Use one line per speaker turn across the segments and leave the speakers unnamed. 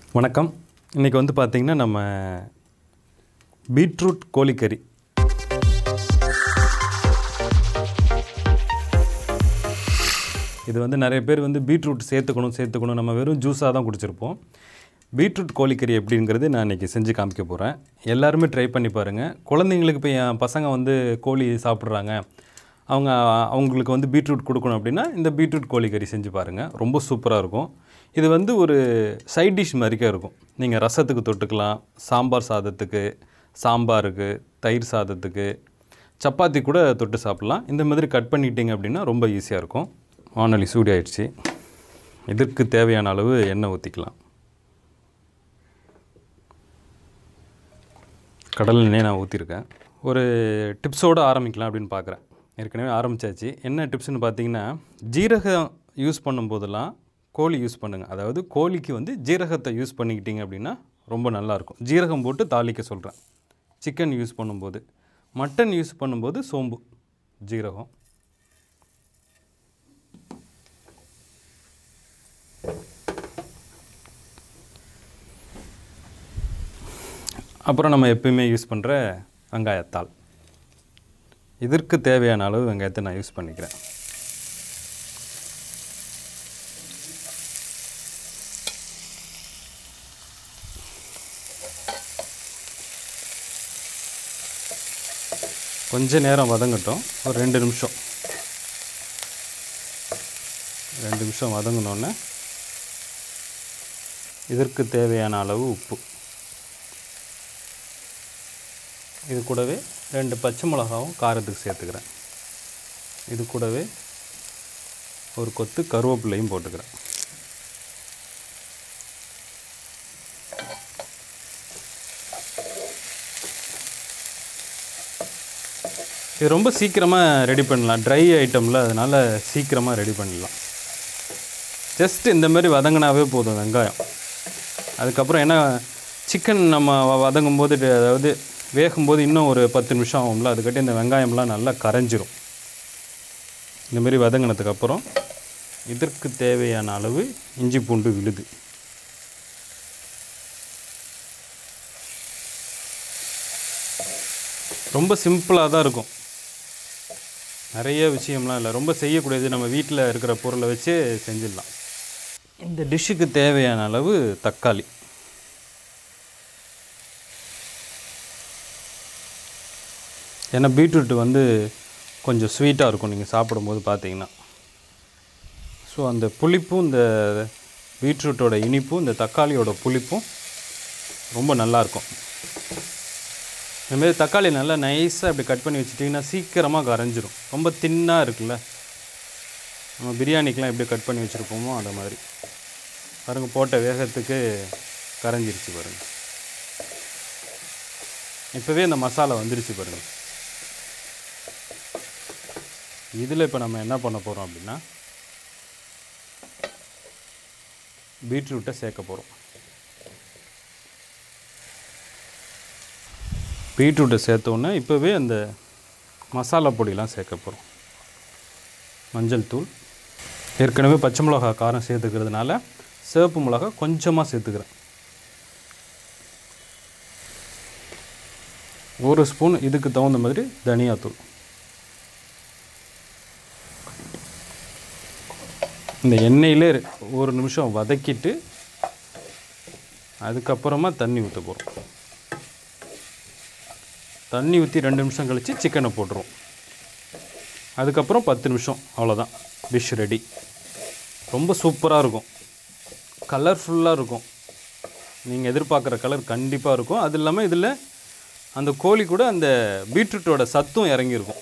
வணக்கம் இன்றைக்கி வந்து பார்த்திங்கன்னா நம்ம பீட்ரூட் கோழிக்கறி இது வந்து நிறைய பேர் வந்து பீட்ரூட் சேர்த்துக்கணும் சேர்த்துக்கணும் நம்ம வெறும் ஜூஸாக தான் குடிச்சிருப்போம் பீட்ரூட் கோழிக்கறி எப்படிங்கிறது நான் இன்றைக்கி செஞ்சு காமிக்க போகிறேன் எல்லாருமே ட்ரை பண்ணி பாருங்கள் குழந்தைங்களுக்கு இப்போ என் பசங்க வந்து கோழி சாப்பிட்றாங்க அவங்க அவங்களுக்கு வந்து பீட்ரூட் கொடுக்கணும் அப்படின்னா இந்த பீட்ரூட் கோழிக்கறி செஞ்சு பாருங்கள் ரொம்ப சூப்பராக இருக்கும் இது வந்து ஒரு சைட் டிஷ் மாதிரிக்கே இருக்கும் நீங்கள் ரசத்துக்கு தொட்டுக்கலாம் சாம்பார் சாதத்துக்கு சாம்பாருக்கு தயிர் சாதத்துக்கு சப்பாத்தி கூட தொட்டு சாப்பிட்லாம் இந்த மாதிரி கட் பண்ணிட்டீங்க அப்படின்னா ரொம்ப ஈஸியாக இருக்கும் வானொலி சூடி ஆயிடுச்சு இதற்கு தேவையான அளவு எண்ணெய் ஊற்றிக்கலாம் கடல் எண்ணெய் நான் ஊற்றிருக்கேன் ஒரு டிப்ஸோடு ஆரம்பிக்கலாம் அப்படின்னு பார்க்குறேன் ஏற்கனவே ஆரம்பித்தாச்சு என்ன டிப்ஸ்னு பார்த்தீங்கன்னா ஜீரகம் யூஸ் பண்ணும்போதெல்லாம் கோழி யூஸ் பண்ணுங்கள் அதாவது கோழிக்கு வந்து ஜீரகத்தை யூஸ் பண்ணிக்கிட்டீங்க அப்படின்னா ரொம்ப நல்லாயிருக்கும் ஜீரகம் போட்டு தாளிக்க சொல்கிறேன் சிக்கன் யூஸ் பண்ணும்போது மட்டன் யூஸ் பண்ணும்போது சோம்பு ஜீரகம் அப்புறம் நம்ம எப்பயுமே யூஸ் பண்ணுற வெங்காயத்தாள் இதற்கு தேவையான அளவு வெங்காயத்தை நான் யூஸ் பண்ணிக்கிறேன் கொஞ்ச நேரம் வதங்கட்டும் ஒரு ரெண்டு நிமிஷம் ரெண்டு நிமிஷம் வதங்கினோன்னே இதற்கு தேவையான அளவு உப்பு இது கூடவே ரெண்டு பச்சை மிளகாவும் காரத்துக்கு சேர்த்துக்கிறேன் இது கூடவே ஒரு கொத்து கருவேப்பிலையும் போட்டுக்கிறேன் இது ரொம்ப சீக்கிரமாக ரெடி பண்ணலாம் ட்ரை ஐட்டமில் அதனால் சீக்கிரமாக ரெடி பண்ணிடலாம் ஜஸ்ட் இந்த மாதிரி வதங்கினாவே போதும் வெங்காயம் அதுக்கப்புறம் ஏன்னா சிக்கன் நம்ம வ- வதங்கும் போது ட- அதாவது வேகும்போது இன்னும் ஒரு பத்து நிமிஷம் ஆகும்ல அதுக்கட்டி இந்த வெங்காயம்லாம் நல்லா கரைஞ்சிரும் இந்த மாதிரி வதங்கினதுக்கப்புறம் இதற்கு தேவையான அளவு இஞ்சி பூண்டு விழுது ரொம்ப சிம்பிளாக தான் இருக்கும் நிறைய விஷயம்லாம் இல்லை ரொம்ப செய்யக்கூடியது நம்ம வீட்டில் இருக்கிற பொருளை வச்சு செஞ்சிடலாம் இந்த டிஷ்ஷுக்கு தேவையான அளவு தக்காளி ஏன்னா பீட்ரூட் வந்து கொஞ்சம் ஸ்வீட்டாக இருக்கும் நீங்கள் சாப்பிடும்போது பார்த்தீங்கன்னா ஸோ அந்த புளிப்பும் இந்த பீட்ரூட்டோட இனிப்பும் இந்த தக்காளியோட புளிப்பும் ரொம்ப நல்லாயிருக்கும் இதுமாரி தக்காளி நல்லா நைஸாக இப்படி கட் பண்ணி வச்சிட்டிங்கன்னா சீக்கிரமாக கரைஞ்சிரும் ரொம்ப தின்னாக இருக்குல்ல நம்ம பிரியாணிக்கெலாம் எப்படி கட் பண்ணி வச்சுருப்போமோ அந்த மாதிரி பாருங்கள் போட்ட வேகத்துக்கு கரைஞ்சிருச்சு பாருங்கள் இப்போவே இந்த மசாலா வந்துருச்சு பாருங்கள் இதில் இப்போ நம்ம என்ன பண்ண போகிறோம் அப்படின்னா பீட்ரூட்டை சேர்க்க போகிறோம் பீட்ரூட்டை சேர்த்தோன்னே இப்போவே அந்த மசாலா பொடியெலாம் சேர்க்க போகிறோம் மஞ்சள் தூள் ஏற்கனவே பச்சை மிளகா காரம் சேர்த்துக்கிறதுனால சிவப்பு மிளகா கொஞ்சமாக சேர்த்துக்கிறேன் ஒரு ஸ்பூன் இதுக்கு தகுந்த மாதிரி தனியாத்தூள் இந்த எண்ணெயிலே ஒரு நிமிஷம் வதக்கிட்டு அதுக்கப்புறமா தண்ணி ஊற்ற போகிறோம் தண்ணி ஊற்றி ரெண்டு நிமிஷம் கழித்து சிக்கனை போட்டுருவோம் அதுக்கப்புறம் பத்து நிமிஷம் அவ்வளோதான் டிஷ் ரெடி ரொம்ப சூப்பராக இருக்கும் கலர்ஃபுல்லாக இருக்கும் நீங்கள் எதிர்பார்க்குற கலர் கண்டிப்பாக இருக்கும் அது இல்லாமல் இதில் அந்த கோழி கூட அந்த பீட்ரூட்டோட சத்தும் இறங்கியிருக்கும்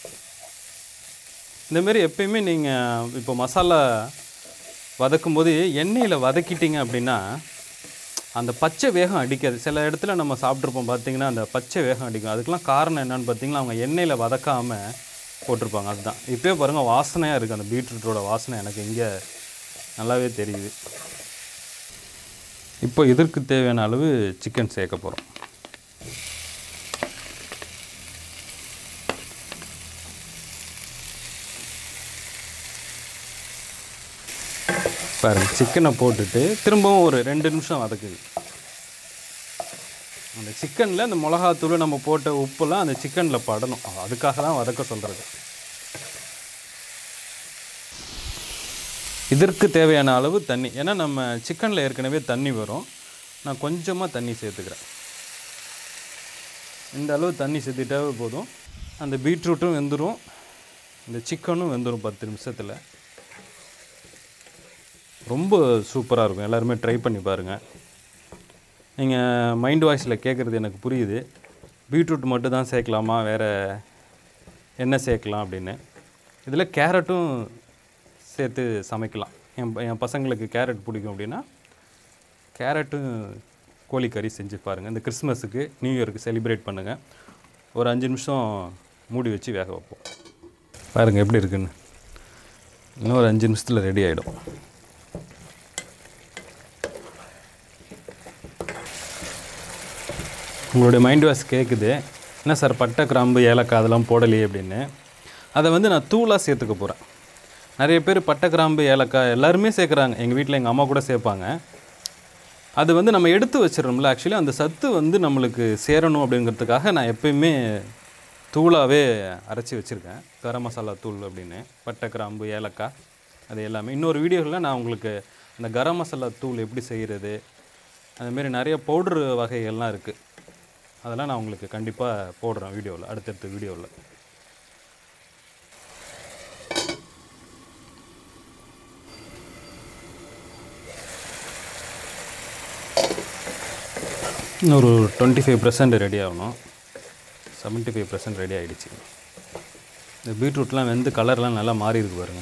இந்தமாரி எப்பயுமே நீங்கள் இப்போ மசாலா வதக்கும் போது எண்ணெயில் வதக்கிட்டீங்க அப்படின்னா அந்த பச்சை வேகம் அடிக்காது சில இடத்துல நம்ம சாப்பிட்ருப்போம் பார்த்தீங்கன்னா அந்த பச்சை வேகம் அடிக்கும் அதுக்கெலாம் காரணம் என்னன்னு பார்த்தீங்கன்னா அவங்க எண்ணெயில் வதக்காமல் போட்டிருப்பாங்க அதுதான் இப்போயே பாருங்கள் வாசனையாக இருக்குது அந்த பீட்ரூட்டோட வாசனை எனக்கு இங்கே நல்லாவே தெரியுது இப்போ இதற்கு தேவையான அளவு சிக்கன் சேர்க்க போகிறோம் பாருங்க சிக்கனை போட்டுட்டு திரும்பவும் ஒரு ரெண்டு நிமிஷம் வதக்குது அந்த சிக்கனில் அந்த மிளகாத்தூள் நம்ம போட்ட உப்புலாம் அந்த சிக்கனில் படணும் அதுக்காக தான் வதக்க சொல்கிறது இதற்கு தேவையான அளவு தண்ணி ஏன்னா நம்ம சிக்கனில் ஏற்கனவே தண்ணி வரும் நான் கொஞ்சமாக தண்ணி சேர்த்துக்கிறேன் இந்த அளவு தண்ணி சேர்த்துட்டாவே போதும் அந்த பீட்ரூட்டும் வெந்துடும் இந்த சிக்கனும் வெந்துடும் பத்து நிமிஷத்தில் ரொம்ப சூப்பராக இருக்கும் எல்லாருமே ட்ரை பண்ணி பாருங்கள் நீங்கள் மைண்ட் வாய்ஸில் கேட்குறது எனக்கு புரியுது பீட்ரூட் மட்டும் தான் சேர்க்கலாமா வேறு என்ன சேர்க்கலாம் அப்படின்னு இதில் கேரட்டும் சேர்த்து சமைக்கலாம் என் ப- என் பசங்களுக்கு கேரட் பிடிக்கும் அப்படின்னா கேரட்டும் கோழிக்கறி செஞ்சு பாருங்கள் இந்த கிறிஸ்மஸுக்கு நியூ இயருக்கு செலிப்ரேட் பண்ணுங்கள் ஒரு அஞ்சு நிமிஷம் மூடி வச்சு வேக வைப்போம் பாருங்கள் எப்படி இருக்குன்னு இன்னும் ஒரு அஞ்சு நிமிஷத்தில் ரெடி ஆகிடும் உங்களுடைய மைண்ட் வாஷ் கேட்குது என்ன சார் பட்டை கிராம்பு ஏலக்காய் அதெல்லாம் போடலையே அப்படின்னு அதை வந்து நான் தூளாக சேர்த்துக்க போகிறேன் நிறைய பேர் பட்டை கிராம்பு ஏலக்காய் எல்லாருமே சேர்க்குறாங்க எங்கள் வீட்டில் எங்கள் அம்மா கூட சேர்ப்பாங்க அது வந்து நம்ம எடுத்து வச்சிடறோம்ல ஆக்சுவலி அந்த சத்து வந்து நம்மளுக்கு சேரணும் அப்படிங்கிறதுக்காக நான் எப்பயுமே தூளாகவே அரைச்சி வச்சுருக்கேன் கரம் மசாலா தூள் அப்படின்னு பட்டை கிராம்பு ஏலக்காய் அது எல்லாமே இன்னொரு வீடியோவில் நான் உங்களுக்கு அந்த கரம் மசாலா தூள் எப்படி செய்கிறது அதுமாரி நிறைய பவுட்ரு வகைகள்லாம் இருக்குது அதெல்லாம் நான் உங்களுக்கு கண்டிப்பாக போடுறேன் வீடியோவில் அடுத்தடுத்த வீடியோவில் இன்னும் ஒரு டுவெண்ட்டி ஃபைவ் பர்சன்ட் ரெடி ஆகணும் செவன்ட்டி ஃபைவ் பர்சன்ட் ரெடி ஆகிடுச்சு இந்த பீட்ரூட்லாம் வெந்து கலர்லாம் நல்லா மாறி இருக்கு பாருங்க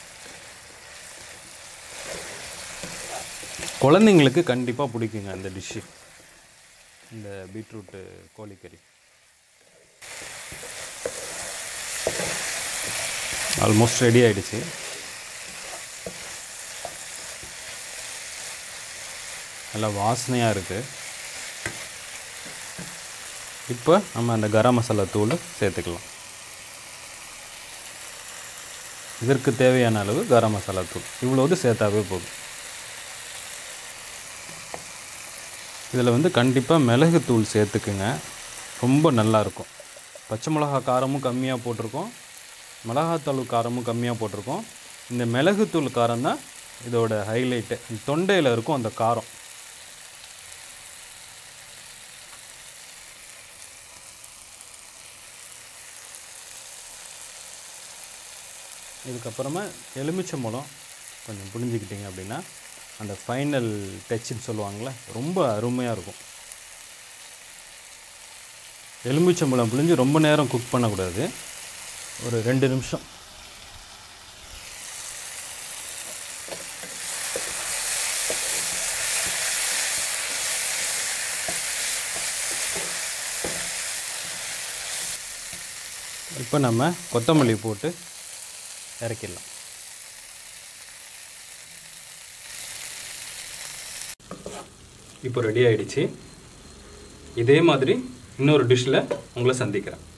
குழந்தைங்களுக்கு கண்டிப்பாக பிடிக்குங்க இந்த டிஷ்ஷு இந்த பீட்ரூட்டு கோழிக்கறி ஆல்மோஸ்ட் ரெடி ஆயிடுச்சு நல்லா வாசனையாக இருக்குது இப்போ நம்ம அந்த கரம் மசாலா தூள் சேர்த்துக்கலாம் இதற்கு தேவையான அளவு கரம் மசாலா தூள் இவ்வளோது சேர்த்தாவே போதும் இதில் வந்து கண்டிப்பாக மிளகுத்தூள் சேர்த்துக்குங்க ரொம்ப நல்லாயிருக்கும் பச்சை மிளகா காரமும் கம்மியாக போட்டிருக்கோம் மிளகாத்தூள் காரமும் கம்மியாக போட்டிருக்கோம் இந்த மிளகுத்தூள் காரம் தான் இதோட ஹைலைட்டு தொண்டையில் இருக்கும் அந்த காரம் இதுக்கப்புறமா எலுமிச்சம்பழம் கொஞ்சம் புரிஞ்சுக்கிட்டீங்க அப்படின்னா அந்த ஃபைனல் டச்சுன்னு சொல்லுவாங்கள்ல ரொம்ப அருமையாக இருக்கும் எலுமிச்சம்பழம் புழிஞ்சு ரொம்ப நேரம் குக் பண்ணக்கூடாது ஒரு ரெண்டு நிமிஷம் இப்போ நம்ம கொத்தமல்லி போட்டு இறக்கிடலாம் இப்போ ரெடி ஆயிடுச்சு இதே மாதிரி இன்னொரு டிஷ்ஷில் உங்களை சந்திக்கிறேன்